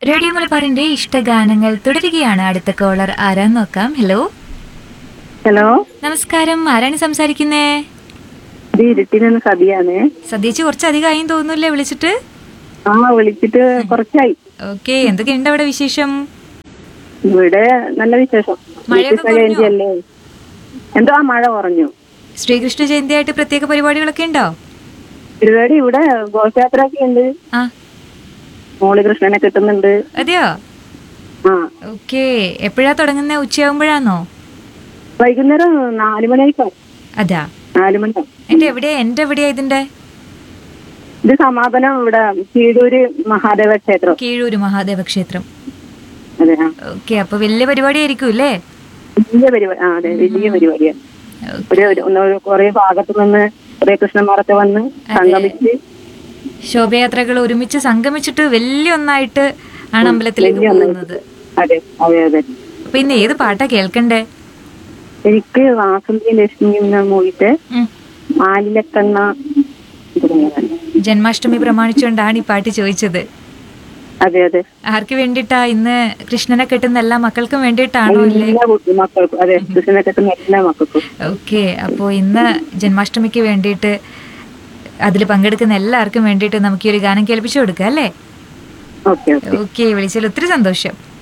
Radio മലബാറിന്റെ ഇഷ്ടഗാനങ്ങൾ തുടരുകയാണ് അടുത്ത കോളർ ആരാന്ന് നോക്കാം ഹലോ ഹലോ നമസ്കാരം ആരാണ് സംസാരിക്കുന്നേ ഇത് ഇരുട്ടിൽ നിന്ന് സതിയാണ് സദ്യച്ച് കുറച്ചധികമായി തോന്നുന്നില്ലേ വിളിച്ചിട്ട് ആ വിളിച്ചിട്ട് കുറച്ചായി ഓക്കെ എന്തൊക്കെയുണ്ട് അവിടെ വിശേഷം ഇവിടെ നല്ല വിശേഷം മഴയൊക്കെ ശ്രീകൃഷ്ണ ജയന്തി അല്ലേ എന്തോ ആ മഴ കുറഞ്ഞു ശ്രീകൃഷ്ണ ജയന്തിയായിട്ട് പ്രത്യേക പരിപാടികളൊക്കെ ഉണ്ടോ പരിപാടി ഇവിടെ ഘോഷയാത്രയൊക്കെ ഉണ്ട് ആ മോളി കൃഷ്ണനെ കിട്ടുന്നുണ്ട് അതെയോ ആ ഓക്കെ എപ്പോഴാ തുടങ്ങുന്ന ഉച്ചയാകുമ്പോഴാണോ വൈകുന്നേരം നാലു മണിയായിപ്പോ അതാ നാലു മണി എന്റെ എവിടെയാ എന്റെ എവിടെയാ ഇതിന്റെ ഇത് സമാപനം ഇവിടെ കീഴൂര് മഹാദേവ ക്ഷേത്രം കീഴൂര് മഹാദേവ ക്ഷേത്രം അതെ ആ ഓക്കെ അപ്പൊ വലിയ പരിപാടി ആയിരിക്കും അല്ലേ വലിയ പരിപാടി ആ അതെ വലിയ പരിപാടിയാണ് ഒരു ഒരു- ഒന്ന് ഒരു കുറെ ഭാഗത്ത് നിന്ന് കുറെ കൃഷ്ണന്മാരൊക്കെ വന്ന് സംഗമിച്ച് ശോഭയാത്രകൾ ഒരുമിച്ച് സംഗമിച്ചിട്ട് വലിയ ഒന്നായിട്ട് ആണ് അമ്പലത്തിലേക്ക് വലിയ ഒന്നായിട്ട്. പോകുന്നത് അതെ അതെ അതെ അപ്പൊ ഇന്ന് ഏത് പാട്ടാ കേൾക്കണ്ടേ എനിക്ക് വാസന്തി ലക്ഷ്മി എന്ന മൂവിത്തെ ഉം. മാലിലക്കണ്ണ തുടങ്ങിയതാണ്. ജന്മാഷ്ടമി പ്രമാണിച്ചുകൊണ്ടാണ് ഈ പാട്ട് ചോദിച്ചത് അതെ അതെ ആർക്ക് വേണ്ടിയിട്ടാ ഇന്ന് കൃഷ്ണനെ കെട്ടുന്ന എല്ലാ മക്കൾക്കും വേണ്ടിയിട്ടാണോ അല്ലേ എല്ലാ കുട്ടി മക്കൾക്കും അതെ കൃഷ്ണനെ കെട്ടുന്ന എല്ലാ മക്കൾക്കും ഓക്കെ അപ്പോൾ ഇന്ന് ജന്മാഷ്ടമിക്ക് വേണ്ടിയിട്ട് അതിൽ പങ്കെടുക്കുന്ന എല്ലാവർക്കും വേണ്ടിയിട്ട് നമുക്ക് ഈ ഒരു ഗാനം കേൾപ്പിച്ചു കൊടുക്കാം അല്ലേ ഓക്കെ ഓക്കെ ഓക്കെ വിളിച്ചതിൽ ഒത്തിരി സന്തോഷം